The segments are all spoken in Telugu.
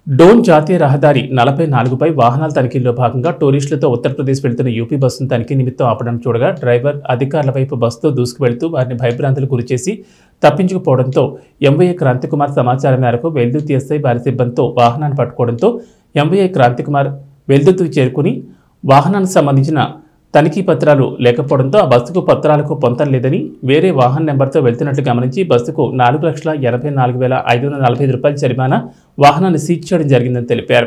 డోన్ జాతీయ రహదారి నలభై నాలుగుపై వాహనాల తనిఖీల్లో భాగంగా టూరిస్టులతో ఉత్తరప్రదేశ్ వెళ్తున్న యూపీ బస్సును తనిఖీ నిమిత్తం ఆపడం చూడగా డ్రైవర్ అధికారుల వైపు బస్సుతో దూసుకువెళ్తూ వారిని భయభ్రాంతులు గురిచేసి తప్పించుకుపోవడంతో ఎంవైఏ క్రాంతికుమార్ సమాచారం మేరకు వెల్దుర్తి ఎస్ఐ వారి సిబ్బందితో వాహనాన్ని పట్టుకోవడంతో ఎంవైఏ క్రాంతికుమార్ వెల్దుర్తికి చేరుకుని వాహనానికి సంబంధించిన తనిఖీ పత్రాలు లేకపోవడంతో ఆ బస్సుకు పత్రాలకు పొంతం లేదని వేరే వాహన నెంబర్తో వెళ్తున్నట్లు గమనించి బస్సుకు నాలుగు లక్షల ఎనభై నాలుగు వేల ఐదు వందల నలభై ఐదు రూపాయల జరిమానా వాహనాన్ని సీజ్ చేయడం జరిగిందని తెలిపారు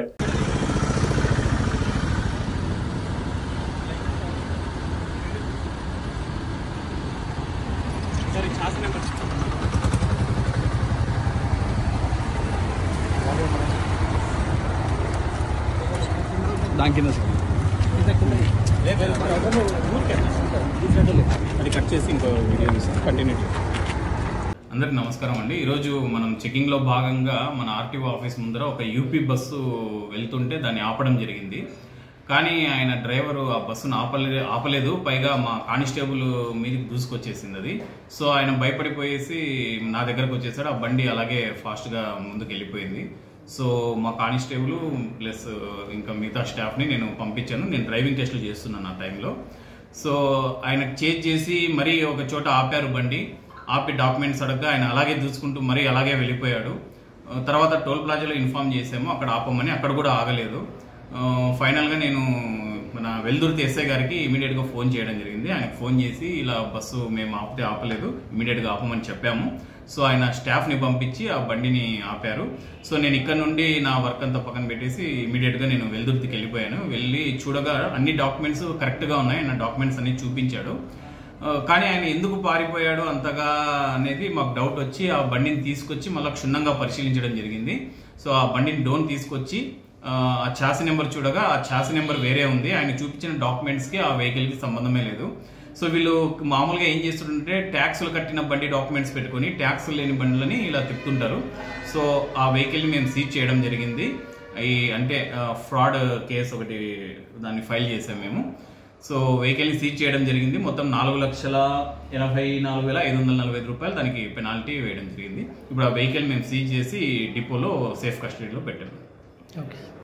దాని కింద సార్ అది కట్ చేసి ఇంకో వీడియో తీస్తాను కంటిన్యూ అందరికి నమస్కారం అండి ఈరోజు మనం చెకింగ్లో భాగంగా మన ఆర్టీఓ ఆఫీస్ ముందర ఒక యూపీ బస్సు వెళ్తుంటే దాన్ని ఆపడం జరిగింది కానీ ఆయన డ్రైవరు ఆ బస్సును ఆపలే ఆపలేదు పైగా మా కానిస్టేబుల్ మీదకి దూసుకొచ్చేసింది అది సో ఆయన భయపడిపోయేసి నా దగ్గరకు వచ్చేసాడు ఆ బండి అలాగే ఫాస్ట్గా ముందుకు వెళ్ళిపోయింది సో మా కానిస్టేబుల్ ప్లస్ ఇంకా మిగతా స్టాఫ్ని నేను పంపించాను నేను డ్రైవింగ్ టెస్టులు చేస్తున్నాను ఆ టైంలో సో ఆయన చేజ్ చేసి మరీ ఒక చోట ఆపారు బండి ఆపి డాక్యుమెంట్స్ అడగగా ఆయన అలాగే చూసుకుంటూ మరీ అలాగే వెళ్ళిపోయాడు ఆ, తర్వాత టోల్ ప్లాజాలో ఇన్ఫామ్ చేసాము అక్కడ ఆపమని అక్కడ కూడా ఆగలేదు ఆ, ఫైనల్గా నేను మన వెల్దుర్తి ఎస్ఐ గారికి ఇమీడియట్గా ఫోన్ చేయడం జరిగింది ఆయనకు ఫోన్ చేసి ఇలా బస్సు మేము ఆపితే ఆపలేదు ఇమీడియట్గా ఆపమని చెప్పాము సో ఆయన స్టాఫ్ని పంపించి ఆ బండిని ఆపారు సో నేను ఇక్కడ నుండి నా వర్క్ అంతా పక్కన పెట్టేసి ఇమీడియట్గా నేను వెల్దుర్తికి వెళ్ళిపోయాను వెళ్ళి చూడగా అన్ని డాక్యుమెంట్స్ కరెక్ట్గా ఉన్నాయి నా డాక్యుమెంట్స్ అన్ని చూపించాడు ఆ, కానీ ఆయన ఎందుకు పారిపోయాడు అంతగా అనేది మాకు డౌట్ వచ్చి ఆ బండిని తీసుకొచ్చి మళ్ళీ క్షుణ్ణంగా పరిశీలించడం జరిగింది సో ఆ బండిని డోన్ తీసుకొచ్చి ఆ, ఆ ఛాసి నెంబర్ చూడగా ఆ ఛాసి నెంబర్ వేరే ఉంది ఆయన చూపించిన డాక్యుమెంట్స్కి ఆ వెహికల్కి సంబంధమే లేదు సో వీళ్ళు మామూలుగా ఏం చేస్తుంటే ట్యాక్స్లు కట్టిన బండి డాక్యుమెంట్స్ పెట్టుకొని ట్యాక్స్ లేని బండ్లని ఇలా తిప్పుతుంటారు సో ఆ వెహికల్ని మేము సీజ్ చేయడం జరిగింది ఈ అంటే ఫ్రాడ్ కేసు ఒకటి దాన్ని ఫైల్ చేసాం మేము సో వెహికల్ని సీజ్ చేయడం జరిగింది మొత్తం నాలుగు లక్షల ఎనభై నాలుగు వేల ఐదు వందల నలభై ఐదు రూపాయలు దానికి పెనాల్టీ వేయడం జరిగింది ఇప్పుడు ఆ వెహికల్ మేము సీజ్ చేసి డిపోలో సేఫ్ కస్టడీలో పెట్టాము